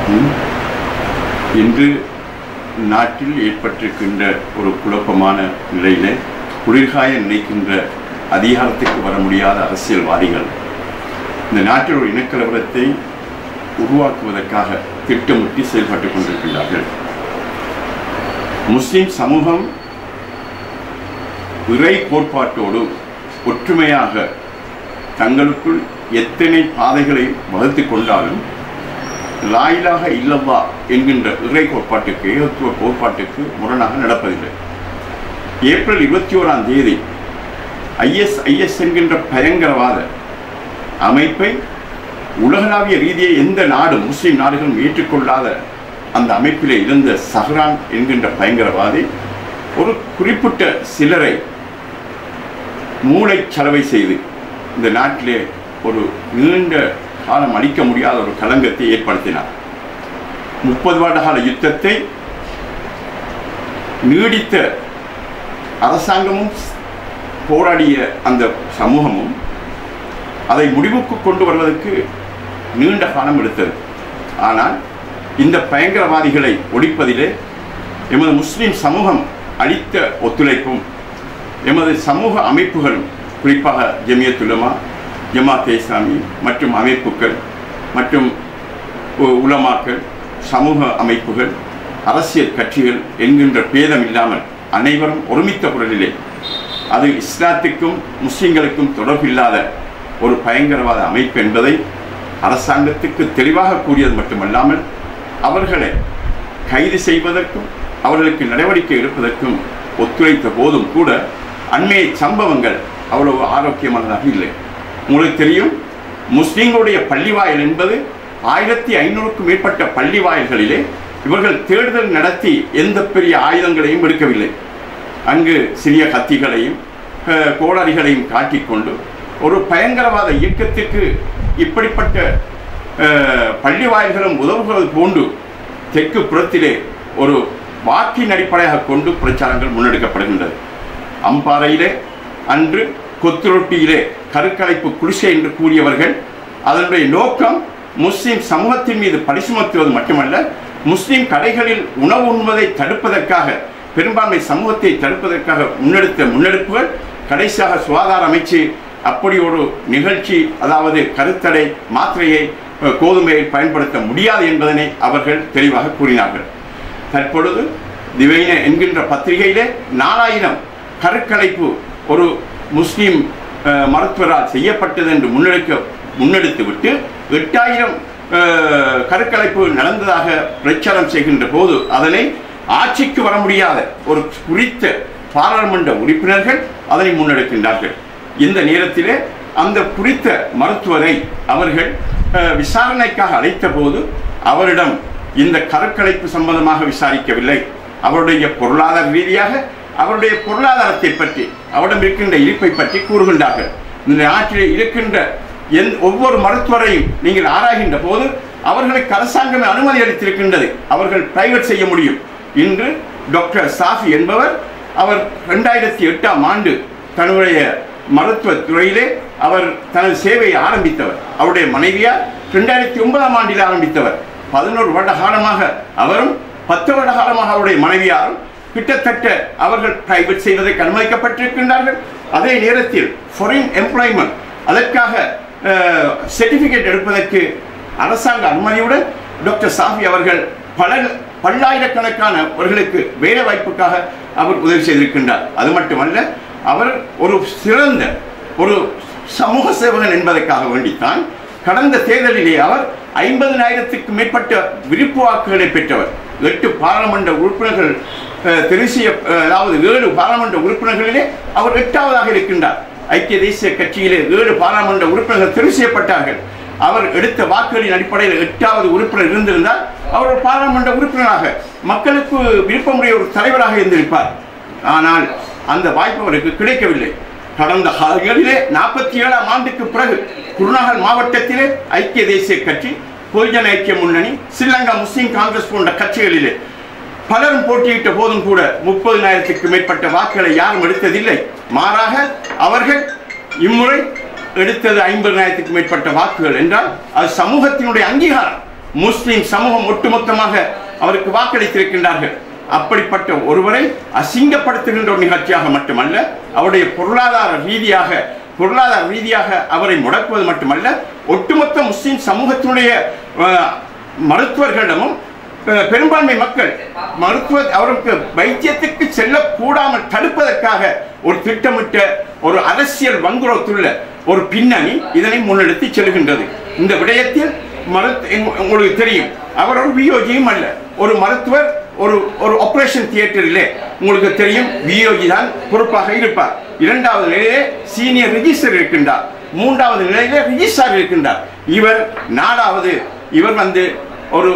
ம். இன்று நாட்டில் ஏற்பட்டிருக்கின்ற ஒரு குழப்பமான நிலையில குளிர்காய நினைக்கின்ற அதிகாரத்துக்கு வர முடியாத அரசியல்வாதிகள் இந்த நாட்டில் ஒரு இனக்கலவரத்தை உருவாக்குவதற்காக திட்டமிட்டு செயல்பட்டுக் கொண்டிருக்கின்றார்கள் முஸ்லிம் சமூகம் இறை கோட்பாட்டோடு ஒற்றுமையாக தங்களுக்குள் எத்தனை பாதைகளை வகுத்துக் கொண்டாலும் லாயிலாக இல்லவா என்கின்ற இறை கோட்பாட்டுக்கு ஏகத்துவ கோட்பாட்டுக்கு முரணாக நடப்பதில்லை ஏப்ரல் இருபத்தி ஓராம் தேதி ஐஎஸ் ஐஎஸ் என்கின்ற பயங்கரவாத அமைப்பை உலகளாவிய ரீதியை எந்த நாடும் முஸ்லிம் நாடுகளும் ஏற்றுக்கொள்ளாத அந்த அமைப்பிலே இருந்த சஹ்ரான் என்கின்ற பயங்கரவாதி ஒரு குறிப்பிட்ட சிலரை மூளை செலவை செய்து இந்த நாட்டிலே ஒரு நீண்ட காலம் அளிக்க முடியாத ஒரு களங்கத்தை ஏற்படுத்தினார் முப்பது வருட கால யுத்தத்தை நீடித்த அரசாங்கமும் போராடிய அந்த சமூகமும் அதை முடிவுக்கு கொண்டு வருவதற்கு நீண்ட காலம் எடுத்தது ஆனால் இந்த பயங்கரவாதிகளை ஒழிப்பதிலே எமது முஸ்லிம் சமூகம் அளித்த ஒத்துழைப்பும் எமது சமூக அமைப்புகளும் குறிப்பாக ஜமியத்துலமா ஜமாத்தே இஸ்லாமி மற்றும் அமைப்புகள் மற்றும் உ- உலமாக்கள் சமூக அமைப்புகள் அரசியல் கட்சிகள் என்கின்ற பேதம் இல்லாமல் அனைவரும் ஒருமித்த குரலிலே அது இஸ்லாத்துக்கும் முஸ்லிம்களுக்கும் தொடர்பில்லாத ஒரு பயங்கரவாத அமைப்பு என்பதை அரசாங்கத்துக்கு தெளிவாக கூறியது மட்டுமல்லாமல் அவர்களை கைது செய்வதற்கும் அவர்களுக்கு நடவடிக்கை எடுப்பதற்கும் ஒத்துழைத்த போதும் கூட அண்மைய சம்பவங்கள் அவ்வளவு ஆரோக்கியமானதாக இல்லை உங்களுக்கு தெரியும் முஸ்லிம்களுடைய பள்ளிவாயல் என்பது ஆயிரத்தி ஐநூறுக்கும் மேற்பட்ட பள்ளிவாயல்களிலே இவர்கள் தேடுதல் நடத்தி எந்த பெரிய ஆயுதங்களையும் எடுக்கவில்லை அங்கு சிறிய கத்திகளையும் அஹ், கோடாரிகளையும் காட்டிக்கொண்டு ஒரு பயங்கரவாத இயக்கத்திற்கு இப்படிப்பட்ட அஹ், பள்ளி வாயில்களும் உதவுகிறது போன்று தெற்கு புறத்திலே ஒரு வாக்கின் அடிப்படையாக கொண்டு பிரச்சாரங்கள் முன்னெடுக்கப்படுகின்றது அம்பாறையிலே அன்று கொத்துரொட்டியிலே கருக்கலைப்பு குடிசை என்று கூறியவர்கள் அதனுடைய நோக்கம் முஸ்லிம் சமூகத்தின் மீது பழி சுமத்துவது மட்டுமல்ல முஸ்லிம் கடைகளில் உணவு உண்பதை தடுப்பதற்காக பெரும்பான்மை சமூகத்தை தடுப்பதற்காக முன்னெடுத்த முன்னெடுப்புகள் கடைசியாக சுகாதார அமைச்சு அப்படி ஒரு நிகழ்ச்சி அதாவது கருத்தடை மாத்திரையை அஹ், கோதுமையை பயன்படுத்த முடியாது என்பதனை அவர்கள் தெளிவாக கூறினார்கள் தற்பொழுது திவைன என்கின்ற பத்திரிகையிலே நாலாயிரம் கருக்கலைப்பு ஒரு முஸ்லிம் அஹ், மருத்துவரால் செய்யப்பட்டது என்று முன்னெடுக்க முன்னெடுத்து விட்டு எட்டாயிரம் அஹ், கருக்கலைப்பு நடந்ததாக பிரச்சாரம் செய்கின்ற போது அதனை ஆட்சிக்கு வர முடியாத ஒரு குறித்த பாராளுமன்ற உறுப்பினர்கள் அதனை முன்னெடுக்கின்றார்கள் இந்த நேரத்திலே அந்த குறித்த மருத்துவரை அவர்கள் அஹ், விசாரணைக்காக அழைத்த போது அவரிடம் இந்த கருக்கலைப்பு சம்பந்தமாக விசாரிக்கவில்லை அவருடைய பொருளாதார ரீதியாக அவருடைய பொருளாதாரத்தை பற்றி அவரிடம் இருக்கின்ற இருப்பை பற்றி கூறுகின்றார்கள் இந்த நாட்டிலே இருக்கின்ற எந் ஒவ்வொரு மருத்துவரையும் நீங்கள் ஆராய்கின்ற போது அவர்களுக்கு அரசாங்கமே அனுமதி அளித்திருக்கின்றது அவர்கள் பிரைவேட் செய்ய முடியும் இன்று டாக்டர் சாஃபி என்பவர் அவர் ரெண்டாயிரத்தி எட்டாம் ஆண்டு தன்னுடைய மருத்துவ துறையிலே அவர் தனது சேவையை ஆரம்பித்தவர் அவருடைய மனைவியார் ரெண்டாயிரத்தி ஒன்பதாம் ஆண்டில் ஆரம்பித்தவர் பதினோரு வருட காலமாக அவரும் பத்து வருட காலமாக அவருடைய மனைவியாரும் கிட்டத்தட்ட அவர்கள் பிரைவேட் செய்வதற்கு அனுமதிக்கப்பட்டிருக்கின்றார்கள் அதே நேரத்தில் ஃபாரின் எம்ப்ளாய்மெண்ட் அதற்காக சர்டிபிகேட் எடுப்பதற்கு அரசாங்க அனுமதியுடன் டாக்டர் சாஃபி அவர்கள் பல பல்லாயிரக்கணக்கானவர்களுக்கு வேலை வாய்ப்புக்காக அவர் உதவி செய்திருக்கின்றார் அது மட்டுமல்ல அவர் ஒரு சிறந்த ஒரு சமூக சேவகன் என்பதற்காக வேண்டித்தான் கடந்த தேர்தலிலே அவர் ஐம்பதனாயிரத்துக்கு மேற்பட்ட விருப்பு வாக்குகளை பெற்றவர் எட்டு பாராளுமன்ற உறுப்பினர்கள் அஹ், தெரிவு செய்ய அஹ், அதாவது ஏழு பாராளுமன்ற உறுப்பினர்களிலே அவர் எட்டாவதாக இருக்கின்றார் ஐக்கிய தேசிய கட்சியிலே ஏழு பாராளுமன்ற உறுப்பினர்கள் தெரிவு செய்யப்பட்டார்கள் அவர் எடுத்த வாக்குகளின் அடிப்படையில் எட்டாவது உறுப்பினர் இருந்திருந்தால் அவர் ஒரு பாராளுமன்ற உறுப்பினராக மக்களுக்கு விருப்பமுடைய ஒரு தலைவராக இருந்திருப்பார் ஆனால் அந்த வாய்ப்பு அவருக்கு கிடைக்கவில்லை கடந்த காலங்களிலே நாற்பத்தி ஏழாம் ஆண்டுக்கு பிறகு குருநாகல் மாவட்டத்திலே ஐக்கிய தேசிய கட்சி பொதுஜன ஐக்கிய முன்னணி ஸ்ரீலங்கா முஸ்லிம் காங்கிரஸ் போன்ற கட்சிகளிலே பலரும் போட்டியிட்ட போதும் கூட முப்பதினாயிரத்துக்கு மேற்பட்ட வாக்குகளை யாரும் எடுத்ததில்லை மாறாக அவர்கள் இம்முறை எடுத்தது ஐம்பதினாயிரத்துக்கு மேற்பட்ட வாக்குகள் என்றால் அது சமூகத்தினுடைய அங்கீகாரம் முஸ்லிம் சமூகம் ஒட்டுமொத்தமாக அவருக்கு வாக்களித்திருக்கின்றார்கள் அப்படிப்பட்ட ஒருவரை அசிங்கப்படுத்துகின்ற ஒரு நிகழ்ச்சியாக மட்டுமல்ல அவருடைய பொருளாதார ரீதியாக பொருளாதார ரீதியாக அவரை முடக்குவது மட்டுமல்ல ஒட்டுமொத்த முஸ்லிம் சமூகத்தினுடைய அஹ், மருத்துவர்களிடமும் அஹ், பெரும்பான்மை மக்கள் மருத்துவ அவருக்கு வைத்தியத்துக்கு செல்லக்கூடாமல் தடுப்பதற்காக ஒரு திட்டமிட்ட ஒரு அரசியல் வங்குரோத்துள்ள ஒரு பின்னணி இதனை முன்னெடுத்து செல்கின்றது இந்த விடயத்தில் மருத்து எங்க- உங்களுக்கு தெரியும் அவர் ஒரு வியோஜியும் அல்ல ஒரு மருத்துவர் ஒரு ஒரு ஆபரேஷன் தியேட்டரிலே உங்களுக்கு தெரியும் வியோஜி தான் பொறுப்பாக இருப்பார் இரண்டாவது நிலையிலே சீனியர் ரிஜிஸ்டர் இருக்கின்றார் மூன்றாவது நிலையிலே ரிஜிஸ்டார் இருக்கின்றார் இவர் நாலாவது இவர் வந்து ஒரு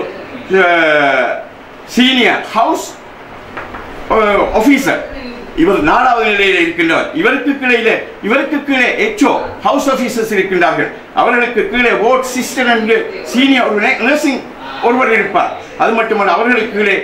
சீனியர் ஹவுஸ் ஆபீசர் இவர் நாலாவது நிலையில் இருக்கின்றவர் இவருக்கு கீழே இவருக்கு கீழே எச்ஓ ஹவுஸ் ஆபீசர்ஸ் இருக்கின்றார்கள் அவர்களுக்கு கீழே ஓட் சிஸ்டர் என்று சீனியர் ஒரு நர்சிங் ஒருவர் இருப்பார் அது மட்டுமல்ல அவர்களுக்கு கீழே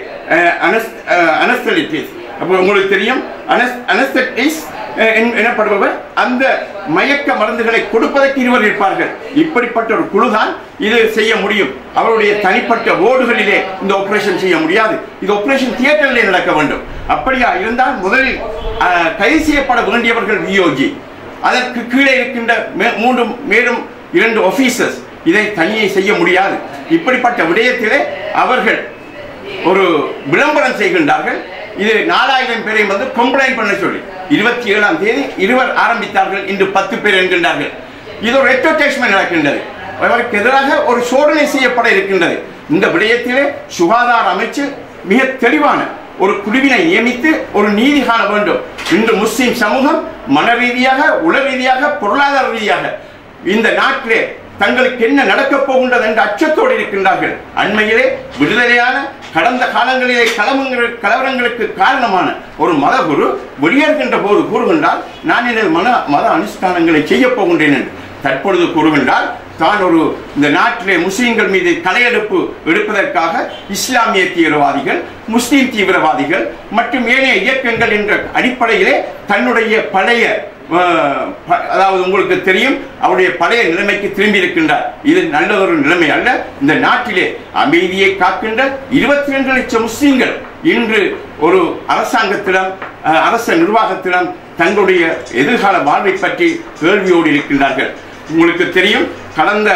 அனஸ்தலிட்டிஸ் அப்போ உங்களுக்கு தெரியும் அனஸ்தட்டிஸ் எனப்படுபவர் அந்த மயக்க மருந்துகளை கொடுப்பதற்கு இருவர் இருப்பார்கள் இப்படிப்பட்ட ஒரு குழுதான் இது செய்ய முடியும் அவருடைய தனிப்பட்ட ஓடுகளிலே இந்த ஆபரேஷன் செய்ய முடியாது இது ஆபரேஷன் தியேட்டரிலே நடக்க வேண்டும் அப்படியா இருந்தால் முதலில் அஹ், கைது செய்யப்பட வேண்டியவர்கள் வியோஜி அதற்கு கீழே இருக்கின்ற மே- மூன்று மேலும் இரண்டு ஆபீசர்ஸ் இதை தனியே செய்ய முடியாது இப்படிப்பட்ட விடயத்திலே அவர்கள் ஒரு விளம்பரம் செய்கின்றார்கள் இது நாலாயிரம் பேரை வந்து கம்ப்ளைண்ட் பண்ண சொல்லி இருபத்தி ஏழாம் தேதி இருவர் ஆரம்பித்தார்கள் இன்று பத்து பேர் என்கின்றார்கள் இது ஒரு ரெட்டோடேஷன் நடக்கின்றது அவருக்கு எதிராக ஒரு சோதனை செய்யப்பட இருக்கின்றது இந்த விடயத்திலே சுகாதார அமைச்சு மிக தெளிவான ஒரு குழுவினை நியமித்து ஒரு நீதி காண வேண்டும் இன்று முஸ்லிம் சமூகம் மன ரீதியாக உள ரீதியாக பொருளாதார ரீதியாக இந்த நாட்டிலே தங்களுக்கு என்ன நடக்கப் போகின்றது என்ற அச்சத்தோடு இருக்கின்றார்கள் அண்மையிலே விடுதலையான கடந்த காலங்களிலே கலவங்கள் கலவரங்களுக்கு காரணமான ஒரு மதகுரு வெளியேறுகின்ற போது கூறுகின்றார் நான் எனது மன மத அனுஷ்டானங்களை செய்யப் போகின்றேன் என்று தற்பொழுது கூறுகின்றார் தான் ஒரு இந்த நாட்டிலே முஸ்லிம்கள் மீது தலையெடுப்பு எடுப்பதற்காக இஸ்லாமிய தீவிரவாதிகள் முஸ்லிம் தீவிரவாதிகள் மற்றும் ஏனைய இயக்கங்கள் என்ற அடிப்படையிலே தன்னுடைய பழைய அஹ், ப- அதாவது உங்களுக்கு தெரியும் அவருடைய பழைய நிலைமைக்கு திரும்பி இருக்கின்றார் இது நல்லதொரு நிலைமை அல்ல இந்த நாட்டிலே அமைதியை காக்கின்ற இருபத்தி ரெண்டு லட்சம் முஸ்லிம்கள் இன்று ஒரு அரசாங்கத்திடம் அஹ், அரச நிர்வாகத்திடம் தங்களுடைய எதிர்கால வாழ்வை பற்றி கேள்வியோடு இருக்கின்றார்கள் உங்களுக்கு தெரியும் கடந்த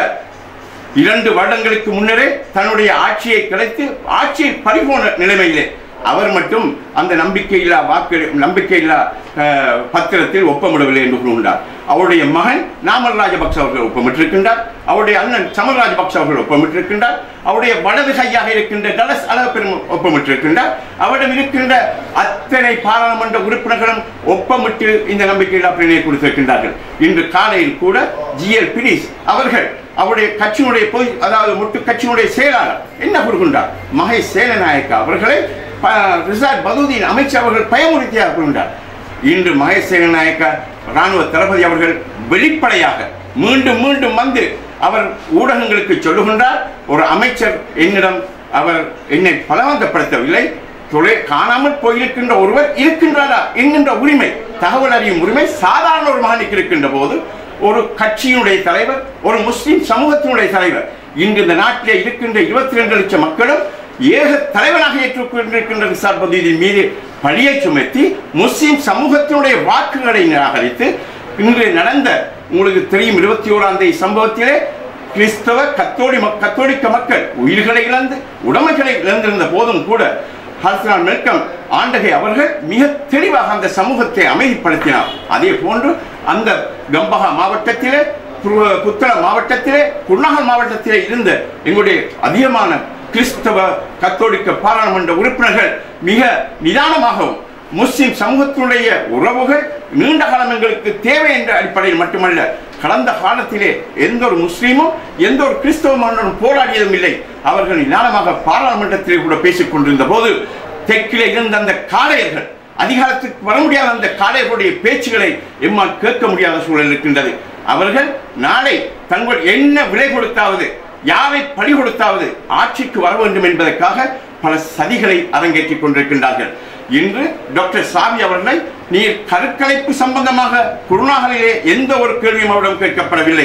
இரண்டு வருடங்களுக்கு முன்னரே தன்னுடைய ஆட்சியை கிடைத்து ஆட்சியை பறிபோன நிலைமையிலே அவர் மட்டும் அந்த நம்பிக்கையில்லா வாக்கு நம்பிக்கையில்லா அஹ், பத்திரத்தில் ஒப்பமிடவில்லை என்று கூறுகின்றார் அவருடைய மகன் நாமல் ராஜபக்ச அவர்கள் ஒப்பமிட்டிருக்கின்றார் அவருடைய அண்ணன் சமல் ராஜபக்ச அவர்கள் ஒப்பமிட்டிருக்கின்றார் அவருடைய வலது கையாக இருக்கின்ற டலஸ் அழகப்பெரும் ஒப்பமிட்டிருக்கின்றார் அவரிடம் இருக்கின்ற அத்தனை பாராளுமன்ற உறுப்பினர்களும் ஒப்பமிட்டு இந்த நம்பிக்கையில்லா பிரேணையை கொடுத்திருக்கின்றார்கள் இன்று காலையில் கூட ஜிஎல் பிரிஸ் அவர்கள் அவருடைய கட்சியினுடைய பொது அதாவது மொட்டு கட்சியினுடைய செயலாளர் என்ன கூறுகின்றார் மகேஷ் சேனநாயக்கா அவர்களை ப- ரிசார்ட் பதுதீன் அமைச்சர் அவர்கள் பயமுறுத்தியாக கூறுகின்றார் இன்று மகேஷ் சேனநாயக்கா ராணுவ தளபதி அவர்கள் வெளிப்படையாக மீண்டும் மீண்டும் வந்து அவர் ஊடகங்களுக்கு சொல்லுகின்றார் ஒரு அமைச்சர் என்னிடம் அவர் என்னை பலவந்தப்படுத்தவில்லை தொலை காணாமல் போயிருக்கின்ற ஒருவர் இருக்கின்றாரா என்கின்ற உரிமை தகவல் அறியும் உரிமை சாதாரண ஒரு மகனுக்கு இருக்கின்ற போது ஒரு கட்சியினுடைய தலைவர் ஒரு முஸ்லிம் சமூகத்தினுடைய தலைவர் இன்று இந்த நாட்டிலே இருக்கின்ற இருபத்தி ரெண்டு லட்சம் மக்களும் ஏக தலைவனாக ஏற்றுக்கொண்டிருக்கின்ற ரிசார் பதீதின் மீது பழியை சுமத்தி முஸ்லிம் சமூகத்தினுடைய வாக்குகளை நிராகரித்து இன்று நடந்த உங்களுக்கு தெரியும் இருபத்தி ஓராம் தேதி சம்பவத்திலே கிறிஸ்தவ கத்தோலி மக்- கத்தோலிக்க மக்கள் உயிர்களை இழந்து உடைமைகளை இழந்திருந்த போதும் கூட ஹல்சனான் மெல்கம் ஆண்டகை அவர்கள் மிக தெளிவாக அந்த சமூகத்தை அமைதிப்படுத்தினார் அதே போன்று அந்த கம்பஹா மாவட்டத்திலே புரு- புத்தளம் மாவட்டத்திலே குருநாகல் மாவட்டத்திலே இருந்த எங்களுடைய அதிகமான கிறிஸ்தவ கத்தோலிக்க பாராளுமன்ற உறுப்பினர்கள் மிக நிதானமாகவும் முஸ்லிம் சமூகத்தினுடைய உறவுகள் நீண்ட காலம் எங்களுக்கு தேவை என்ற அடிப்படையில் மட்டுமல்ல கடந்த காலத்திலே எந்த ஒரு முஸ்லீமும் எந்த ஒரு கிறிஸ்தவ மன்னனும் போராடியதும் இல்லை அவர்கள் நிதானமாக பாராளுமன்றத்திலே கூட பேசிக் கொண்டிருந்த போது தெற்கிலே இருந்த அந்த காளையர்கள் அதிகாரத்துக்கு வர முடியாத அந்த காளையர்களுடைய பேச்சுகளை எம்மால் கேட்க முடியாத சூழல் இருக்கின்றது அவர்கள் நாளை தங்கள் என்ன விலை கொடுத்தாவது யாரை பழி கொடுத்தாவது ஆட்சிக்கு வர வேண்டும் என்பதற்காக பல சதிகளை அரங்கேற்றிக் கொண்டிருக்கின்றார்கள் இன்று டாக்டர் சாமி அவர்களை நீர் கருக்கலைப்பு சம்பந்தமாக குருநாகலிலே எந்த ஒரு கேள்வியும் அவரிடம் கேட்கப்படவில்லை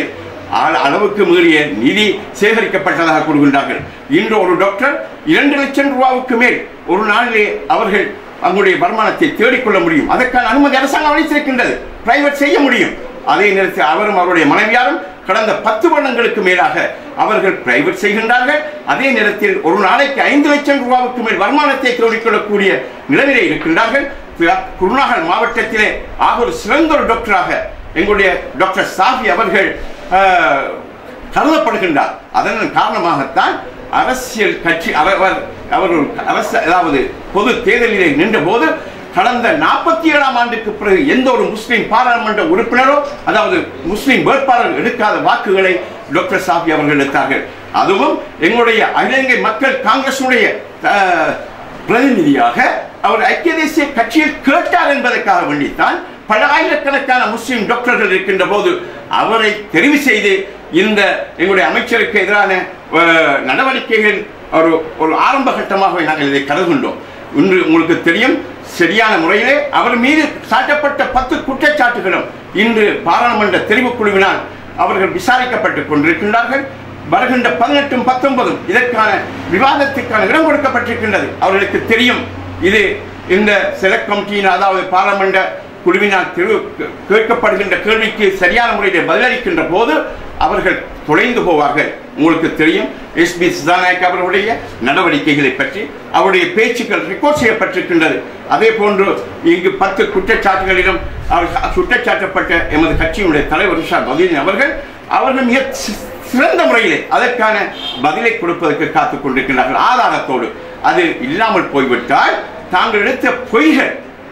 அள- அளவுக்கு மீறிய நிதி சேகரிக்கப்பட்டதாக கூறுகின்றார்கள் இன்று ஒரு டாக்டர் இரண்டு லட்சம் ரூபாவுக்கு மேல் ஒரு நாளிலே அவர்கள் அவங்களுடைய வருமானத்தை தேடிக்கொள்ள முடியும் அதற்கான அனுமதி அரசாங்கம் அளித்திருக்கின்றது பிரைவேட் செய்ய முடியும் அதே நேரத்தில் அவரும் அவருடைய மனைவியாரும் கடந்த பத்து வருடங்களுக்கு மேலாக அவர்கள் பிரைவேட் செய்கின்றார்கள் அதே நேரத்தில் ஒரு நாளைக்கு ஐந்து லட்சம் ரூபாவுக்கு மேல் வருமானத்தை தேடிக்கொள்ளக்கூடிய நிலையிலே இருக்கின்றார்கள் பிற- குருநாகல் மாவட்டத்திலே ஆக ஒரு சிறந்த ஒரு டாக்டராக எங்களுடைய டாக்டர் சாஃபி அவர்கள் ஆஹ், கருதப்படுகின்றார் அதன் காரணமாகத்தான் அரசியல் கட்சி அவர் அவர் அவர் ஒரு அரசு அதாவது பொது தேர்தலிலே நின்ற போது கடந்த நாற்பத்தி ஏழாம் ஆண்டுக்கு பிறகு எந்த ஒரு முஸ்லிம் பாராளுமன்ற உறுப்பினரோ அதாவது முஸ்லிம் வேட்பாளர் எடுக்காத வாக்குகளை டாக்டர் சாஃபி அவர்கள் எடுத்தார்கள் அதுவும் எங்களுடைய இலங்கை மக்கள் காங்கிரசுடைய ஆஹ், பிரதிநிதியாக அவர் ஐக்கிய தேசிய கட்சியில் கேட்டார் என்பதற்காக வேண்டித்தான் பல ஆயிரக்கணக்கான முஸ்லிம் டாக்டர்கள் இருக்கின்ற போது அவரை தெரிவு செய்து இந்த எங்களுடைய அமைச்சருக்கு எதிரான அஹ், நடவடிக்கைகள் ஒரு ஒரு ஆரம்ப கட்டமாக நாங்கள் இதை கருதுகின்றோம் இன்று உங்களுக்கு தெரியும் சரியான முறையிலே அவர் மீது சாட்டப்பட்ட பத்து குற்றச்சாட்டுகளும் இன்று பாராளுமன்ற தெரிவுக் குழுவினால் அவர்கள் விசாரிக்கப்பட்டுக் கொண்டிருக்கின்றார்கள் வருகின்ற பதினெட்டும் பத்தொன்பதும் இதற்கான விவாதத்துக்கான இடம் கொடுக்கப்பட்டிருக்கின்றது அவர்களுக்கு தெரியும் இது இந்த செலக்ட் கமிட்டியின் அதாவது பாராளுமன்ற குழுவினால் தெரிவு கேட்கப்படுகின்ற கேள்விக்கு சரியான முறையில் பதிலளிக்கின்ற போது அவர்கள் தொலைந்து போவார்கள் உங்களுக்கு தெரியும் எஸ் பி சிதாநாயக் அவர்களுடைய நடவடிக்கைகளை பற்றி அவருடைய பேச்சுக்கள் ரெக்கார்ட் செய்யப்பட்டிருக்கின்றது அதே போன்று இங்கு பத்து குற்றச்சாட்டுகளிலும் அவர் குற்றச்சாட்டப்பட்ட எமது கட்சியினுடைய தலைவர் ரிஷாத் பதீன் அவர்கள் அவர்கள் மிக சி- சிறந்த முறையிலே அதற்கான பதிலை கொடுப்பதற்கு காத்துக் கொண்டிருக்கிறார்கள் ஆதாரத்தோடு அது இல்லாமல் போய்விட்டால் தாங்கள் எடுத்த பொய்கள்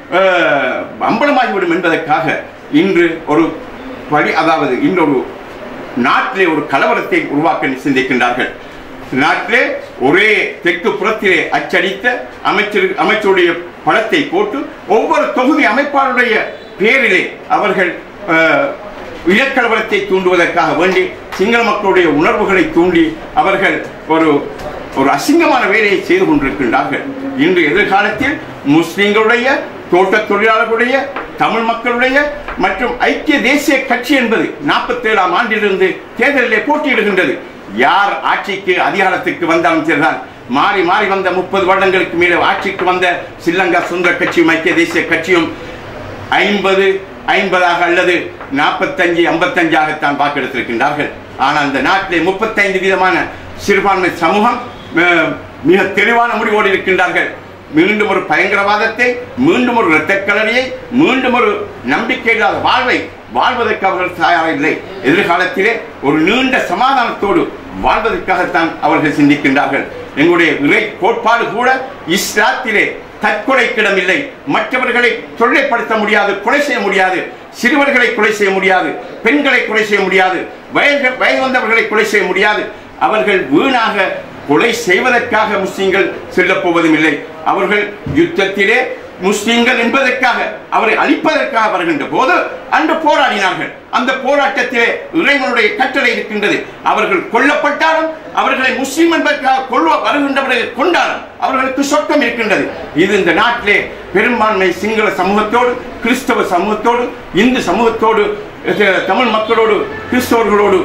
அஹ், அம்பலமாகிவிடும் என்பதற்காக இன்று ஒரு படி அதாவது இன்னொரு நாட்டிலே ஒரு கலவரத்தை உருவாக்க சிந்திக்கின்றார்கள் நாட்டிலே ஒரே தெற்கு புறத்திலே அச்சடித்த அமைச்சர் அமைச்சருடைய படத்தை போட்டு ஒவ்வொரு தொகுதி அமைப்பாளருடைய பேரிலே அவர்கள் அஹ், இனக்கலவரத்தை தூண்டுவதற்காக வேண்டி சிங்கள மக்களுடைய உணர்வுகளை தூண்டி அவர்கள் ஒரு ஒரு அசிங்கமான வேலையை செய்து கொண்டிருக்கின்றார்கள் இன்று எதிர்காலத்தில் முஸ்லிம்களுடைய தோட்ட தொழிலாளர்களுடைய தமிழ் மக்களுடைய மற்றும் ஐக்கிய தேசிய கட்சி என்பது நாற்பத்தி ஏழாம் ஆண்டிலிருந்து தேர்தலிலே போட்டியிடுகின்றது யார் ஆட்சிக்கு அதிகாரத்துக்கு வந்தாலும் சரிதான் மாறி மாறி வந்த முப்பது வருடங்களுக்கு மேலே ஆட்சிக்கு வந்த ஸ்ரீலங்கா சுந்தர கட்சியும் ஐக்கிய தேசிய கட்சியும் ஐம்பது ஐம்பதாக அல்லது நாற்பத்தஞ்சு ஐம்பத்தஞ்சாகத்தான் வாக்கெடுத்திருக்கின்றார்கள் ஆனால் அந்த நாட்டிலே முப்பத்தைந்து விதமான சிறுபான்மை சமூகம் அஹ், மிக தெளிவான முடிவோடு இருக்கின்றார்கள் மீண்டும் ஒரு பயங்கரவாதத்தை மீண்டும் ஒரு இரத்த கலரியை மீண்டும் ஒரு நம்பிக்கை இல்லாத வாழ்வை வாழ்வதற்கு அவர்கள் தயாரில்லை எதிர்காலத்திலே ஒரு நீண்ட சமாதானத்தோடு வாழ்வதற்காகத்தான் அவர்கள் சிந்திக்கின்றார்கள் எங்களுடைய இறை கோட்பாடு கூட இஸ்லாத்திலே தற்கொலைக்கிடமில்லை மற்றவர்களை தொல்லைப்படுத்த முடியாது கொலை செய்ய முடியாது சிறுவர்களை கொலை செய்ய முடியாது பெண்களை கொலை செய்ய முடியாது வயது வயது வந்தவர்களை கொலை செய்ய முடியாது அவர்கள் வீணாக கொலை செய்வதற்காக முஸ்லிம்கள் செல்லப் போவதும் இல்லை அவர்கள் யுத்தத்திலே முஸ்லிம்கள் என்பதற்காக அவரை அழிப்பதற்காக வருகின்ற போது அன்று போராடினார்கள் அந்த போராட்டத்திலே இறைவனுடைய கட்டளை இருக்கின்றது அவர்கள் கொல்லப்பட்டாலும் அவர்களை முஸ்லிம் என்பதற்காக கொல்ல வருகின்றவர்களை கொண்டாலும் அவர்களுக்கு சொர்க்கம் இருக்கின்றது இது இந்த நாட்டிலே பெரும்பான்மை சிங்கள சமூகத்தோடு கிறிஸ்தவ சமூகத்தோடு இந்து சமூகத்தோடு அஹ், தமிழ் மக்களோடு கிறிஸ்தவர்களோடு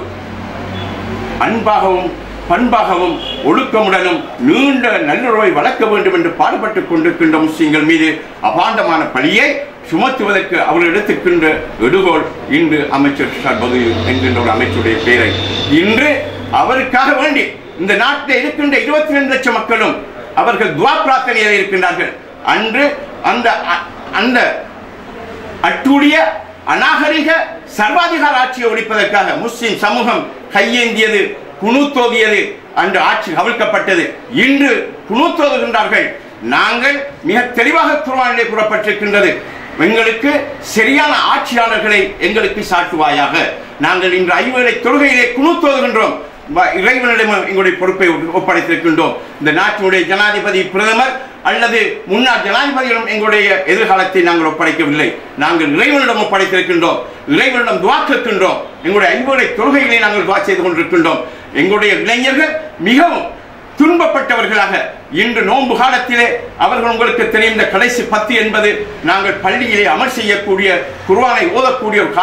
அன்பாகவும் பண்பாகவும் ஒழுக்கமுடனும் நீண்ட நல்லுறவை வளர்க்க வேண்டும் என்று பாடுபட்டுக் கொண்டிருக்கின்ற முஸ்லிம்கள் மீது அபாண்டமான பழியை சுமத்துவதற்கு அவர் எடுத்துக்கின்ற எடுகோள் இன்று அமைச்சர் ஷாட் பது என்கின்ற ஒரு அமைச்சருடைய பெயரை இன்று அவருக்காக வேண்டி இந்த நாட்டில் இருக்கின்ற இருபத்தி ரெண்டு லட்சம் மக்களும் அவர்கள் துவா பிரார்த்தனையில் இருக்கின்றார்கள் அன்று அந்த அ- அந்த அட்டுடைய அநாகரிக சர்வாதிகார ஆட்சியை ஒழிப்பதற்காக முஸ்லிம் சமூகம் கையேந்தியது குணுத்தோதியது அன்று ஆட்சி கவிழ்க்கப்பட்டது இன்று குணுத்தோதுகின்றார்கள் நாங்கள் மிக தெளிவாக குர்ஆனிலே கூறப்பட்டிருக்கின்றது எங்களுக்கு சரியான ஆட்சியாளர்களை எங்களுக்கு சாட்டுவாயாக நாங்கள் இன்று ஐவேளை தொழுகையிலே குணுத்தோதுகின்றோம் வ- இறைவனிடம் எங்களுடைய பொறுப்பை ஒப்- ஒப்படைத்திருக்கின்றோம் இந்த நாட்டினுடைய ஜனாதிபதி பிரதமர் அல்லது முன்னாள் ஜனாதிபதியிடம் எங்களுடைய எதிர்காலத்தை நாங்கள் ஒப்படைக்கவில்லை நாங்கள் இறைவனிடம் ஒப்படைத்திருக்கின்றோம் இறைவனிடம் துவா கேட்கின்றோம் எங்களுடைய ஐம்பொறை தொழுகைகளை நாங்கள் துவா செய்து கொண்டிருக்கின்றோம் எங்களுடைய இளைஞர்கள் மிகவும் துன்பப்பட்டவர்களாக இன்று நோன்பு காலத்திலே அவர்கள் உங்களுக்கு தெரிந்த கடைசி பத்து என்பது நாங்கள் பள்ளியிலே அமல் செய்யக்கூடிய குர்ஆனை ஓதக்கூடிய ஒரு காலம்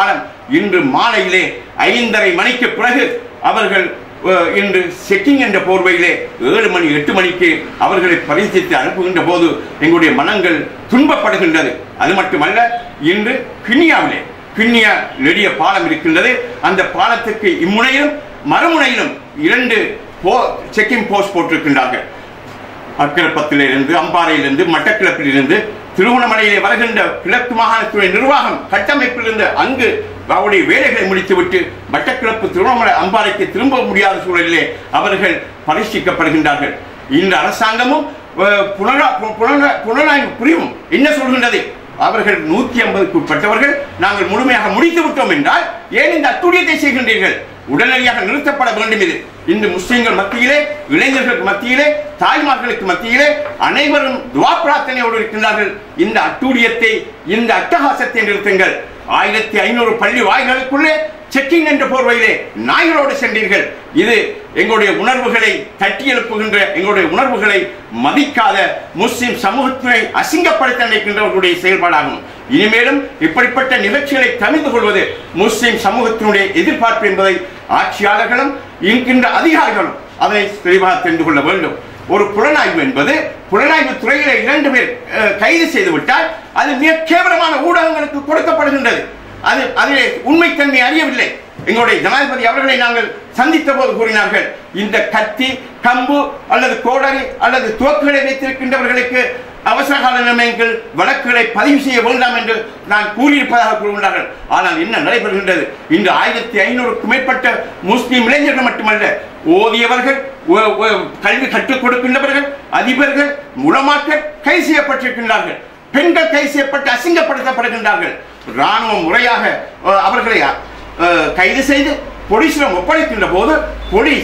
இன்று மாலையிலே ஐந்தரை மணிக்கு பிறகு அவர்கள் அஹ், இன்று செக்கிங் என்ற போர்வையிலே ஏழு மணி எட்டு மணிக்கு அவர்களை பரிசித்து அனுப்புகின்ற போது எங்களுடைய மனங்கள் துன்பப்படுகின்றது அது மட்டுமல்ல இன்று கிண்ணியாவிலே கிண்ணியா நெடிய பாலம் இருக்கின்றது அந்த பாலத்துக்கு இம்முனையிலும் மறுமுனையிலும் இரண்டு போ செக்கிங் போஸ்ட் போட்டிருக்கின்றார்கள் அக்கிரப்பத்திலிருந்து அம்பாறையிலிருந்து மட்டக்கிழப்பிலிருந்து திருவண்ணாமலையிலே வருகின்ற கிழக்கு மாகாணத்துறை நிர்வாகம் கட்டமைப்பிலிருந்து அங்கு அவருடைய வேலைகளை முடித்துவிட்டு மட்டக்கிழப்பு திருவண்ணாமலை அம்பாறைக்கு திரும்ப முடியாத சூழலிலே அவர்கள் பரிசீலிக்கப்படுகின்றார்கள் இந்த அரசாங்கமும் அஹ், புனரா- பு- புனரா- புலனாய்வு புரியும் என்ன சொல்கின்றது அவர்கள் நூத்தி ஐம்பதுக்கு உட்பட்டவர்கள் நாங்கள் முழுமையாக முடித்து விட்டோம் என்றால் ஏன் இந்த அத்துடியத்தை செய்கின்றீர்கள் உடனடியாக நிறுத்தப்பட வேண்டும் இது இந்த முஸ்லிம்கள் மத்தியிலே இளைஞர்களுக்கு மத்தியிலே தாய்மார்களுக்கு மத்தியிலே அனைவரும் துவா பிரார்த்தனையோடு இருக்கின்றார்கள் இந்த அட்டூழியத்தை இந்த அட்டகாசத்தை நிறுத்துங்கள் ஆயிரத்தி ஐநூறு பள்ளி வாய்களுக்குள்ளே செக்கிங் என்ற போர்வையிலே நாய்களோடு சென்றீர்கள் இது எங்களுடைய உணர்வுகளை தட்டி எழுப்புகின்ற எங்களுடைய உணர்வுகளை மதிக்காத முஸ்லிம் சமூகத்தினை அசிங்கப்படுத்த நினைக்கின்றவர்களுடைய செயல்பாடாகும் இனிமேலும் இப்படிப்பட்ட நிகழ்ச்சிகளை தவிர்த்து கொள்வது முஸ்லிம் சமூகத்தினுடைய எதிர்பார்ப்பு என்பதை ஆட்சியாளர்களும் இருக்கின்ற அதிகாரிகளும் அதனை தெளிவாக தெரிந்து கொள்ள வேண்டும் ஒரு புலனாய்வு என்பது புலனாய்வு துறையில இரண்டு பேர் அஹ், கைது செய்து விட்டால் அது மிக கேவலமான ஊடகங்களுக்கு கொடுக்கப்படுகின்றது அது அதிலே உண்மைத்தன்மை அறியவில்லை எங்களுடைய ஜனாதிபதி அவர்களை நாங்கள் சந்தித்த போது கூறினார்கள் இந்த கத்தி கம்பு அல்லது கோடரி அல்லது துவக்குகளை வைத்திருக்கின்றவர்களுக்கு அவசர கால நிலைமைகள் வழக்குகளை பதிவு செய்ய வேண்டாம் என்று நான் கூறியிருப்பதாக கூறுகின்றார்கள் ஆனால் என்ன நடைபெறுகின்றது இன்று ஆயிரத்தி ஐநூறுக்கும் மேற்பட்ட முஸ்லிம் இளைஞர்கள் மட்டுமல்ல ஓதியவர்கள் ஒ- ஒ- கல்வி கற்றுக் கொடுக்கின்றவர்கள் அதிபர்கள் உளமாக்கள் கைது செய்யப்பட்டிருக்கின்றார்கள் பெண்கள் கைது செய்யப்பட்டு அசிங்கப்படுத்தப்படுகின்றார்கள் ராணுவம் முறையாக அஹ், அவர்களை அஹ், கைது செய்து போலீசிடம் ஒப்படைக்கின்ற போது போலீஸ்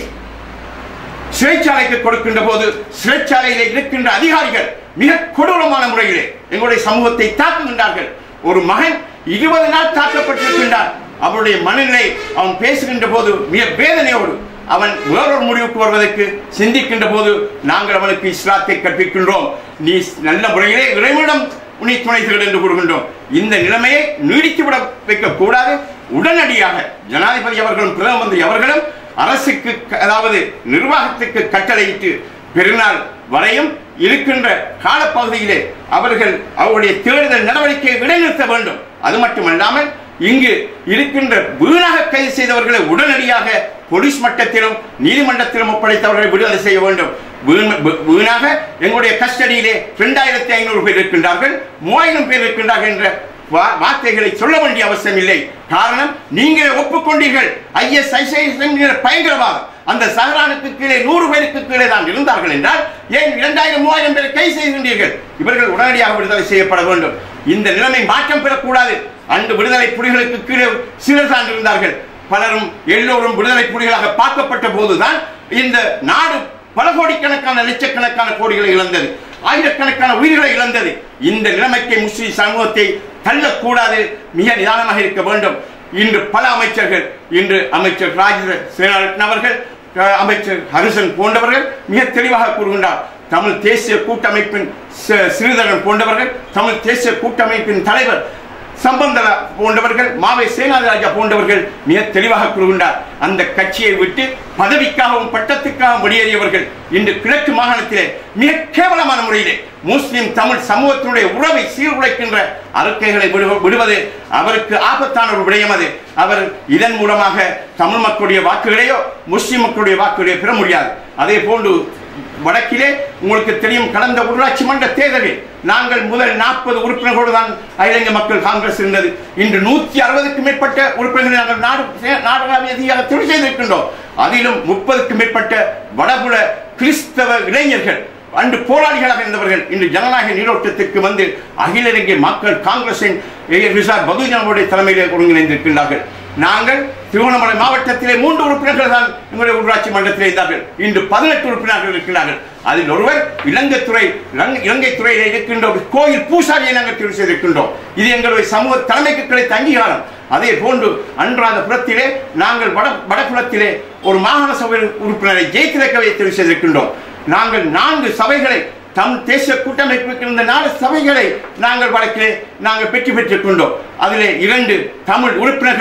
சிறைச்சாலைக்கு கொடுக்கின்ற போது சிறைச்சாலையிலே இருக்கின்ற அதிகாரிகள் மிக கொடூரமான முறையிலே எங்களுடைய சமூகத்தை தாக்குகின்றார்கள் ஒரு மகன் இருபது நாள் தாக்கப்பட்டிருக்கின்றார் அவருடைய மனநிலை அவன் பேசுகின்ற போது மிக வேதனையோடு அவன் வேறொரு முடிவுக்கு வருவதற்கு சிந்திக்கின்ற போது நாங்கள் அவனுக்கு இஸ்லாத்தை கற்பிக்கின்றோம் நீ நல்ல முறையிலே இறைவனிடம் உன்னை துணைகள் என்று கூறுகின்றோம் இந்த நிலைமையை நீடித்து விட வைக்க கூடாது உடனடியாக ஜனாதிபதி அவர்களும் பிரதம மந்திரி அவர்களும் அரசுக்கு க- அதாவது நிர்வாகத்துக்கு கட்டளையிட்டு பெருநாள் வரையும் இருக்கின்ற காலப்பகுதியிலே அவர்கள் அவருடைய தேடுதல் நடவடிக்கையை இடைநிறுத்த வேண்டும் அது மட்டுமல்லாமல் இங்கு இருக்கின்ற வீணாக கைது செய்தவர்களை உடனடியாக போலீஸ் மட்டத்திலும் நீதிமன்றத்திலும் ஒப்படைத்தவர்களை விடுதலை செய்ய வேண்டும் வீண்- வீ- வீணாக எங்களுடைய கஸ்டடியிலே இரண்டாயிரத்தி ஐநூறு பேர் இருக்கின்றார்கள் மூவாயிரம் பேர் இருக்கின்றார்கள் என்ற வா- வார்த்தைகளை சொல்ல வேண்டிய அவசியம் இல்லை காரணம் நீங்களே ஒப்புக்கொண்டீர்கள் ஐஎஸ் என்கிற பயங்கரவாதம் அந்த சஹரானுக்கு கீழே நூறு பேருக்கு கீழே தான் இருந்தார்கள் என்றால் ஏன் இரண்டாயிரம் மூவாயிரம் பேரை கை செய்கின்றீர்கள் இவர்கள் உடனடியாக விடுதலை செய்யப்பட வேண்டும் இந்த நிலைமை மாற்றம் பெறக்கூடாது அன்று விடுதலை புலிகளுக்கு கீழே சிலர் தான் இருந்தார்கள் பலரும் எல்லோரும் விடுதலை புலிகளாக பார்க்கப்பட்ட போதுதான் இந்த நாடு பல கோடிக்கணக்கான லட்சக்கணக்கான கோடிகளை இழந்தது ஆயிரக்கணக்கான உயிர்களை இழந்தது இந்த நிலைமைக்கு முஸ்லிம் சமூகத்தை தள்ளக்கூடாது மிக நிதானமாக இருக்க வேண்டும் இன்று பல அமைச்சர்கள் இன்று அமைச்சர் ராஜேந்திர சேனாரத்ன அவர்கள் அஹ், அமைச்சர் ஹரிசன் போன்றவர்கள் மிக தெளிவாக கூறுகின்றார் தமிழ் தேசிய கூட்டமைப்பின் சி- சிறிதரன் போன்றவர்கள் தமிழ் தேசிய கூட்டமைப்பின் தலைவர் சம்பந்தர போன்றவர்கள் மாவை சேனாதிராஜா போன்றவர்கள் மிக தெளிவாக கூறுகின்றார் அந்த கட்சியை விட்டு பதவிக்காகவும் பட்டத்துக்காகவும் வெளியேறியவர்கள் இன்று கிழக்கு மாகாணத்திலே மிக கேவலமான முறையிலே முஸ்லிம் தமிழ் சமூகத்தினுடைய உறவை சீர்குலைக்கின்ற அறிக்கைகளை விடுவ- விடுவது அவருக்கு ஆபத்தான ஒரு விடயம் அது அவர் இதன் மூலமாக தமிழ் மக்களுடைய வாக்குகளையோ முஸ்லிம் மக்களுடைய வாக்குகளையோ பெற முடியாது அதே போன்று வடக்கிலே உங்களுக்கு தெரியும் கடந்த உள்ளாட்சி மன்ற தேர்தலில் நாங்கள் முதல் நாற்பது உறுப்பினர்களோடு தான் அகில இந்திய மக்கள் காங்கிரஸ் இருந்தது இன்று நூத்தி அறுபதுக்கும் மேற்பட்ட உறுப்பினர்களை நாங்கள் நாடு நாடளாவிய ரீதியாக தெரிவு செய்திருக்கின்றோம் அதிலும் முப்பதுக்கும் மேற்பட்ட வடபுல கிறிஸ்தவ இளைஞர்கள் அன்று போராளிகளாக இருந்தவர்கள் இன்று ஜனநாயக நீரோட்டத்திற்கு வந்து அகில இலங்கை மக்கள் காங்கிரசின் ரிசார் பகுஜனமுடைய தலைமையிலே ஒருங்கிணைந்திருக்கின்றார்கள் நாங்கள் திருவண்ணாமலை மாவட்டத்திலே மூன்று உறுப்பினர்கள் தான் எங்களுடைய உள்ளாட்சி மன்றத்திலே இருந்தார்கள் இன்று பதினெட்டு உறுப்பினர்கள் இருக்கிறார்கள் அதில் ஒருவர் இலங்கைத்துறை இலங்கை- இலங்கைத்துறையிலே இருக்கின்ற ஒரு கோயில் பூசாரியை நாங்கள் தெரிவு செய்திருக்கின்றோம் இது எங்களுடைய சமூக தலைமைக்கு கிடைத்த அங்கீகாரம் அதே போன்று அன்றாதபுரத்திலே நாங்கள் வட வடபுலத்திலே ஒரு மாகாண சபை உறுப்பினரை ஜெயித்திருக்கவை தெரிவு செய்திருக்கின்றோம் நாங்கள் நான்கு சபைகளை தம் தேசிய கூட்டமைப்புக்கு இருந்த நாலு சபைகளை நாங்கள் வடக்கிலே நாங்கள் பெற்று பெற்றுக் கொண்டோம் அதிலே இரண்டு தமிழ் உறுப்பினர்கள்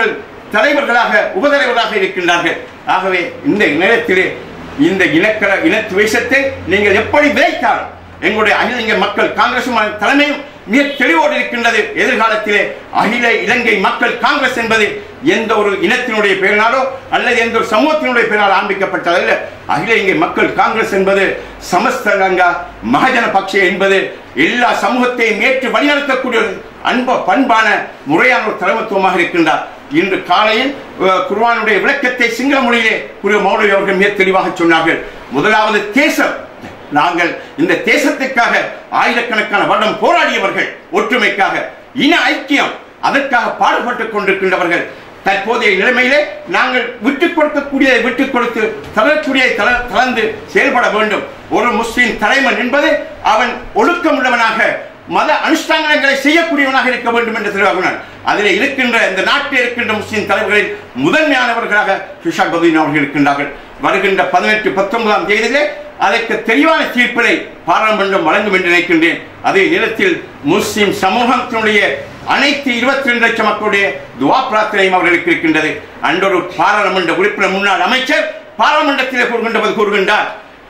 தலைவர்களாக உபதலைவர்களாக இருக்கின்றார்கள் ஆகவே இந்த நேரத்திலே இந்த இனக்கல இனத்துவேஷத்தை நீங்கள் எப்படி விதைத்தாலும் எங்களுடைய அகில இலங்கை மக்கள் காங்கிரஸ் தலைமையும் மிக தெளிவோடு இருக்கின்றது எதிர்காலத்திலே அகில இலங்கை மக்கள் காங்கிரஸ் என்பது எந்த ஒரு இனத்தினுடைய பெயரினாலோ அல்லது எந்த ஒரு சமூகத்தினுடைய பெயரால் ஆரம்பிக்கப்பட்டதல்ல அகில இலங்கை மக்கள் காங்கிரஸ் என்பது சமஸ்தலங்கா மகஜன பக்ஷ என்பது எல்லா சமூகத்தையும் ஏற்று வழிநடத்தக்கூடிய ஒரு அன்ப பண்பான முறையான ஒரு தலைமத்துவமாக இருக்கின்றார் இன்று காலையில் அஹ், குர்ஆனுடைய விளக்கத்தை சிங்கள மொழியிலே குரு மௌலவி அவர்கள் மிக தெளிவாக சொன்னார்கள் முதலாவது தேசம் நாங்கள் இந்த தேசத்துக்காக ஆயிரக்கணக்கான வருடம் போராடியவர்கள் ஒற்றுமைக்காக இன ஐக்கியம் அதற்காக பாடுபட்டுக் கொண்டிருக்கின்றவர்கள் தற்போதைய நிலைமையிலே நாங்கள் விட்டுக் கொடுக்கக்கூடியதை விட்டுக் கொடுத்து தளரக்கூடியதை தள- தளர்ந்து செயல்பட வேண்டும் ஒரு முஸ்லிம் தலைவன் என்பது அவன் ஒழுக்கமுள்ளவனாக மத அனுஷ்டானங்களை செய்யக்கூடியவனாக இருக்க வேண்டும் என்று தெளிவாகினார் அதில் இருக்கின்ற இந்த நாட்டில் இருக்கின்ற முஸ்லிம் தலைவர்களில் முதன்மையானவர்களாக ஷிஷாக் பதீன் அவர்கள் இருக்கின்றார்கள் வருகின்ற பதினெட்டு பத்தொன்பதாம் தேதியிலே அதற்கு தெளிவான தீர்ப்பினை பாராளுமன்றம் வழங்கும் என்று நினைக்கின்றேன் அதே நேரத்தில் முஸ்லிம் சமூகத்தினுடைய அனைத்து இருபத்தி ரெண்டு லட்சம் மக்களுடைய துவா பிரார்த்தனையும் அவர்களுக்கு இருக்கின்றது அன்றொரு பாராளுமன்ற உறுப்பினர் முன்னாள் அமைச்சர் பாராளுமன்றத்திலே கூறுகின்றபோது கூறுகின்றார்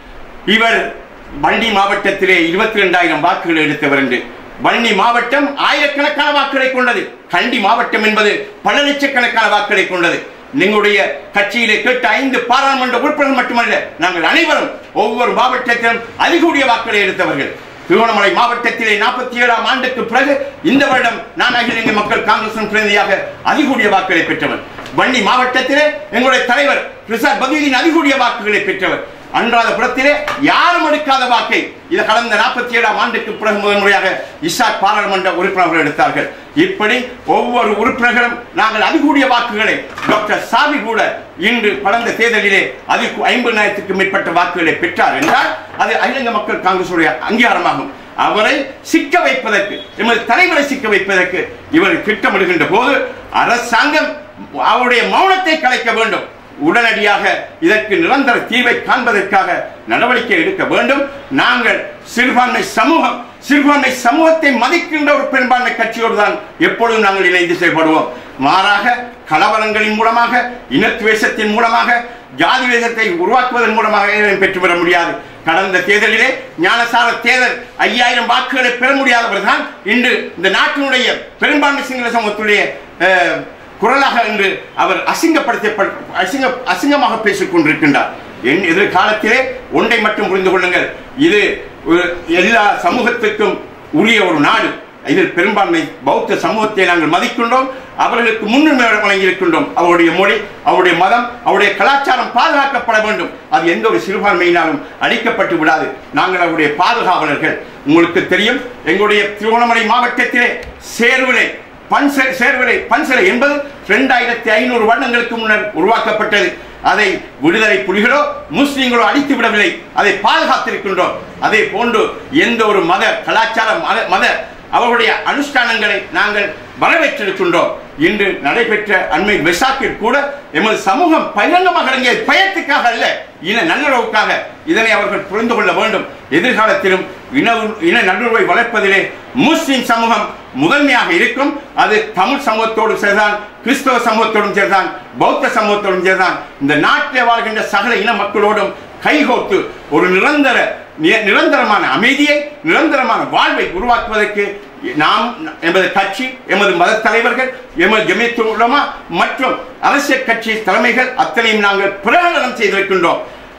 இவர் வன்னி மாவட்டத்திலே இருபத்தி ரெண்டாயிரம் வாக்குகள் எடுத்தவர் என்று வன்னி மாவட்டம் ஆயிரக்கணக்கான வாக்குகளை கொண்டது கண்டி மாவட்டம் என்பது பல லட்சக்கணக்கான வாக்குகளை கொண்டது எங்களுடைய கட்சியிலே கேட்ட ஐந்து பாராளுமன்ற உறுப்பினர்கள் மட்டுமல்ல நாங்கள் அனைவரும் ஒவ்வொரு மாவட்டத்திலும் அதிகூடிய வாக்குகளை எடுத்தவர்கள் திருவண்ணாமலை மாவட்டத்திலே நாற்பத்தி ஏழாம் ஆண்டுக்கு பிறகு இந்த வருடம் நான் அகில இந்திய மக்கள் காங்கிரசின் பிரதிநிதியாக அதிகூடிய வாக்குகளை பெற்றவன் வன்னி மாவட்டத்திலே எங்களுடைய தலைவர் ரிசாத் பகீரின் அதிகூடிய வாக்குகளை பெற்றவர் அன்றாதபுரத்திலே யாரும் எடுக்காத வாக்கை இது கடந்த நாற்பத்தி ஏழாம் ஆண்டுக்கு பிறகு முதல் முறையாக இசாக் பாராளுமன்ற உறுப்பினர்கள் எடுத்தார்கள் இப்படி ஒவ்வொரு உறுப்பினர்களும் நாங்கள் அதிகூடிய வாக்குகளை டாக்டர் சாவி கூட இன்று கடந்த தேர்தலிலே அது ஐம்பதாயிரத்துக்கும் மேற்பட்ட வாக்குகளை பெற்றார் என்றால் அது அகில மக்கள் காங்கிரசுடைய அங்கீகாரமாகும் அவரை சிக்க வைப்பதற்கு எமது தலைவரை சிக்க வைப்பதற்கு இவர் திட்டமிடுகின்ற போது அரசாங்கம் அவருடைய மௌனத்தை கலைக்க வேண்டும் உடனடியாக இதற்கு நிரந்தர தீர்வை காண்பதற்காக நடவடிக்கை எடுக்க வேண்டும் நாங்கள் சிறுபான்மை சமூகம் சிறுபான்மை சமூகத்தை மதிக்கின்ற ஒரு பெரும்பான்மை கட்சியோடு தான் எப்பொழுதும் நாங்கள் இணைந்து செயல்படுவோம் மாறாக கலவரங்களின் மூலமாக இனத்துவேஷத்தின் மூலமாக ஜாதி வேஷத்தை உருவாக்குவதன் மூலமாக எதையும் பெற்றுவிட முடியாது கடந்த தேர்தலிலே ஞானசார தேர்தல் ஐயாயிரம் வாக்குகளை பெற முடியாதவர் தான் இன்று இந்த நாட்டினுடைய பெரும்பான்மை சிங்கள சமூகத்துடைய அஹ், குரலாக என்று அவர் அசிங்கப்படுத்த அசிங்க அசிங்கமாக பேசிக் கொண்டிருக்கின்றார் என் எதிர்காலத்திலே ஒன்றை மட்டும் புரிந்து கொள்ளுங்கள் இது ஒரு எல்லா சமூகத்துக்கும் உரிய ஒரு நாடு இதில் பெரும்பான்மை பௌத்த சமூகத்தை நாங்கள் மதிக்கின்றோம் அவர்களுக்கு முன்னுரிமை வழங்கியிருக்கின்றோம் அவருடைய மொழி அவருடைய மதம் அவருடைய கலாச்சாரம் பாதுகாக்கப்பட வேண்டும் அது எந்த ஒரு சிறுபான்மையினாலும் அழிக்கப்பட்டு விடாது நாங்கள் அவருடைய பாதுகாவலர்கள் உங்களுக்கு தெரியும் எங்களுடைய திருவண்ணாமலை மாவட்டத்திலே சேர்விலை பன்ச சேர்விலை பன்சலை என்பது இரண்டாயிரத்தி ஐநூறு வருடங்களுக்கு முன்னர் உருவாக்கப்பட்டது அதை விடுதலை புலிகளோ முஸ்லிம்களோ அழித்து விடவில்லை அதை பாதுகாத்திருக்கின்றோம் அதே போன்று எந்த ஒரு மத கலாச்சார மத மத அவர்களுடைய அனுஷ்டானங்களை நாங்கள் வரவேற்றிருக்கின்றோம் இன்று நடைபெற்ற அண்மை வெசாக்கில் கூட எமது சமூகம் பகிரங்கமாக இறங்கிய பயத்துக்காக அல்ல இன நல்லுறவுக்காக இதனை அவர்கள் புரிந்து கொள்ள வேண்டும் எதிர்காலத்திலும் இன இன நல்லுறவை வளர்ப்பதிலே முஸ்லிம் சமூகம் முதன்மையாக இருக்கும் அது தமிழ் சமூகத்தோடு சேர்தான் கிறிஸ்தவ சமூகத்தோடும் சேர்தான் பௌத்த சமூகத்தோடும் சேர்தான் இந்த நாட்டில் வாழ்கின்ற சகல இன மக்களோடும் கைகோத்து ஒரு நிரந்தர நி- நிரந்தரமான அமைதியை நிரந்தரமான வாழ்வை உருவாக்குவதற்கு நாம் எமது கட்சி எமது மத தலைவர்கள் எமது ஜமியத்து உலமா மற்றும் அரசியல் கட்சி தலைமைகள் அத்தனையும் நாங்கள் பிரகடனம் செய்திருக்கின்றோம்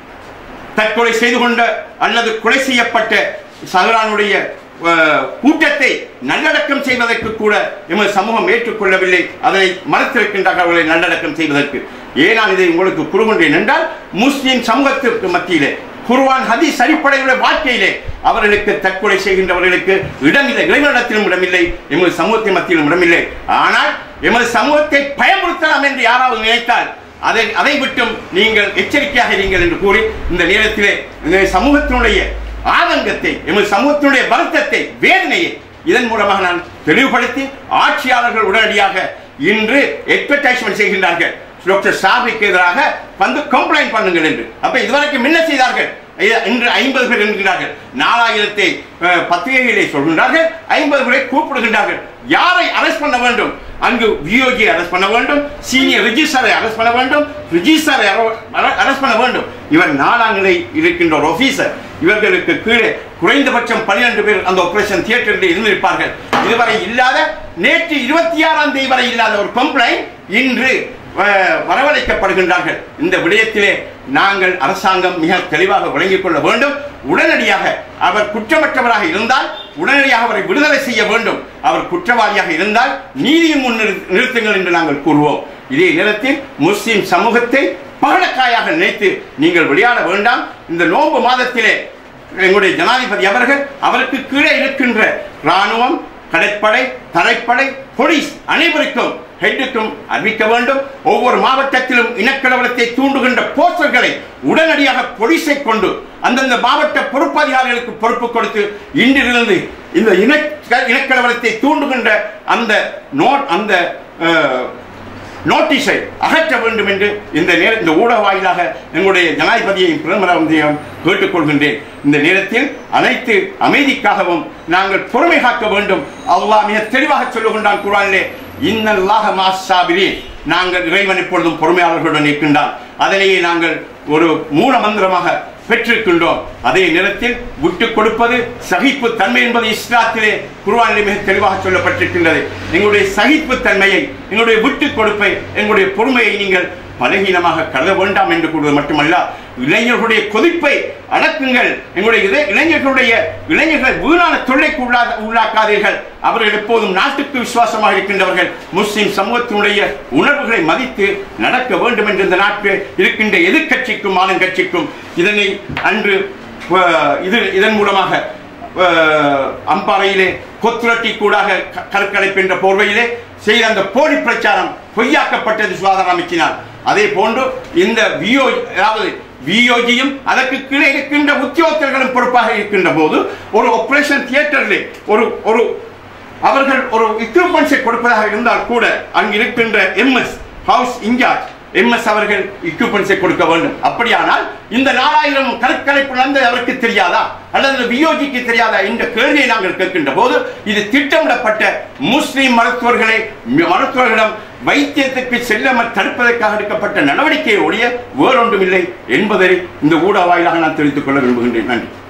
தற்கொலை செய்து கொண்ட அல்லது கொலை செய்யப்பட்ட சஹரானுடைய அஹ், கூட்டத்தை நல்லடக்கம் செய்வதற்கு கூட எமது சமூகம் ஏற்றுக்கொள்ளவில்லை அதனை மறுத்திருக்கின்றார்கள் அவர்களை நல்லடக்கம் செய்வதற்கு ஏனால் இதை உங்களுக்கு கூறுகின்றேன் என்றால் முஸ்லிம் சமூகத்திற்கு மத்தியிலே குர்ஆன் ஹதீஸ் அடிப்படையுள்ள வாழ்க்கையிலே அவர்களுக்கு தற்கொலை செய்கின்றவர்களுக்கு இடமில்லை இறைவனிடத்திலும் இடமில்லை எமது சமூகத்தின் மத்தியிலும் இடமில்லை ஆனால் எமது சமூகத்தை பயமுறுத்தலாம் என்று யாராவது நினைத்தால் அதை அதை விட்டும் நீங்கள் எச்சரிக்கையாக இருங்கள் என்று கூறி இந்த நேரத்திலே இந்த சமூகத்தினுடைய ஆதங்கத்தை எமது சமூகத்தினுடைய வருத்தத்தை வேதனையை இதன் மூலமாக நான் தெளிவுபடுத்தி ஆட்சியாளர்கள் உடனடியாக இன்று எக்ஸ்பெக்டேஷன் செய்கின்றார்கள் டாக்டர் சாபிக்கு எதிராக வந்து கம்ப்ளைண்ட் பண்ணுங்கள் என்று அப்ப இதுவரைக்கும் என்ன செய்தார்கள் ஐ- இன்று ஐம்பது பேர் என்கிறார்கள் நாலாயிரத்தை அஹ், பத்திரிகையிலே சொல்கின்றார்கள் ஐம்பது பேரை கூப்பிடுகின்றார்கள் யாரை அரெஸ்ட் பண்ண வேண்டும் அங்கு வியோஜி அரெஸ்ட் பண்ண வேண்டும் சீனியர் ரிஜிஸ்டரை அரெஸ்ட் பண்ண வேண்டும் ரிஜிஸ்டரை அரெஸ்ட் பண்ண வேண்டும் இவர் நாலாம் நிலை இருக்கின்ற ஒரு ஆபீசர் இவர்களுக்கு கீழே குறைந்தபட்சம் பன்னிரண்டு பேர் அந்த ஆபரேஷன் தியேட்டரில் இருந்திருப்பார்கள் இதுவரை இல்லாத நேற்று இருபத்தி ஆறாம் தேதி வரை இல்லாத ஒரு கம்ப்ளைண்ட் இன்று அஹ், வரவழைக்கப்படுகின்றார்கள் இந்த விடயத்திலே நாங்கள் அரசாங்கம் மிக தெளிவாக விளங்கிக் கொள்ள வேண்டும் உடனடியாக அவர் குற்றமற்றவராக இருந்தால் உடனடியாக அவரை விடுதலை செய்ய வேண்டும் அவர் குற்றவாளியாக இருந்தால் நீதியின் முன் நிறு- நிறுத்துங்கள் என்று நாங்கள் கூறுவோம் இதே நேரத்தில் முஸ்லிம் சமூகத்தை பகடக்காயாக நினைத்து நீங்கள் விளையாட வேண்டாம் இந்த நோன்பு மாதத்திலே எங்களுடைய ஜனாதிபதி அவர்கள் அவருக்கு கீழே இருக்கின்ற ராணுவம் கடற்படை தரைப்படை போலீஸ் அனைவருக்கும் ஹெட்டுக்கும் அறிவிக்க வேண்டும் ஒவ்வொரு மாவட்டத்திலும் இனக்கலவரத்தை தூண்டுகின்ற போஸ்டர்களை உடனடியாக போலீஸை கொண்டு அந்தந்த மாவட்ட பொறுப்பதிகாரிகளுக்கு பொறுப்பு கொடுத்து இன்றிலிருந்து இந்த இன இனக்கலவரத்தை தூண்டுகின்ற அந்த நோட் அந்த அஹ், நோட்டீஸை அகற்ற வேண்டும் என்று இந்த நேர இந்த ஊடக வாயிலாக எங்களுடைய ஜனாதிபதியையும் பிரதமரையும் கேட்டுக்கொள்கின்றேன் இந்த நேரத்தில் அனைத்து அமைதிக்காகவும் நாங்கள் பொறுமை காக்க வேண்டும் அல்லாஹ் மிக தெளிவாக சொல்லுகின்றான் குரானிலே இன்னல்லாக மாசாபிரீன் நாங்கள் இறைவன் எப்பொழுதும் பொறுமையாளர்களுடன் இருக்கின்றான் அதனையே நாங்கள் ஒரு மூல மந்திரமாக பெற்றிருக்கின்றோம் அதே நேரத்தில் விட்டு கொடுப்பது சகிப்பு தன்மை என்பது இஸ்லாத்திலே குர்ஆனிலே மிக தெளிவாக சொல்லப்பட்டிருக்கின்றது எங்களுடைய சகிப்பு தன்மையை எங்களுடைய விட்டு கொடுப்பை எங்களுடைய பொறுமையை நீங்கள் பலகீனமாக கருத வேண்டாம் என்று கூறுவது மட்டுமல்ல இளைஞர்களுடைய கொதிப்பை அடக்குங்கள் எங்களுடைய இளை- இளைஞர்களுடைய இளைஞர்களை வீணான தொல்லைக்கு உள்ளா- உள்ளாக்காதீர்கள் அவர்கள் எப்போதும் நாட்டுக்கு விசுவாசமாக இருக்கின்றவர்கள் முஸ்லிம் சமூகத்தினுடைய உணர்வுகளை மதித்து நடக்க வேண்டும் என்று இந்த நாட்டில் இருக்கின்ற எதிர்க்கட்சிக்கும் ஆளுங்கட்சிக்கும் இதனை அன்று அஹ், இது இதன் மூலமாக அஹ், அம்பாறையிலே கொத்துரட்டி கூடாக க- கருக்கலைப்பு என்ற போர்வையிலே செய்த அந்த போலி பிரச்சாரம் பொய்யாக்கப்பட்டது சுகாதார அமைச்சினால் அதே போன்று இந்த வியோ அதாவது வியோஜியும் அதற்கு கீழே இருக்கின்ற உத்தியோகத்தர்களும் பொறுப்பாக இருக்கின்ற போது ஒரு ஆபரேஷன் தியேட்டரிலே ஒரு ஒரு அவர்கள் ஒரு எக்யூப்மெண்ட்ஸை கொடுப்பதாக இருந்தால் கூட அங்கு இருக்கின்ற எம்எஸ் ஹவுஸ் இன்சார்ஜ் எம்எஸ் அவர்கள் எக்யூப்மெண்ட்ஸை கொடுக்க வேண்டும் அப்படியானால் இந்த நாலாயிரம் கருக்கலைப்பு நடந்தது அவருக்கு தெரியாதா அல்லது வியோஜிக்கு தெரியாதா என்ற கேள்வியை நாங்கள் கேட்கின்ற போது இது திட்டமிடப்பட்ட முஸ்லிம் மருத்துவர்களை மருத்துவர்களிடம் வைத்தியத்துக்கு செல்லாமல் தடுப்பதற்காக எடுக்கப்பட்ட நடவடிக்கையை ஒழிய வேறொன்றுமில்லை என்பதை இந்த ஊடக வாயிலாக நான் தெரிவித்துக் கொள்ள விரும்புகின்றேன் நன்றி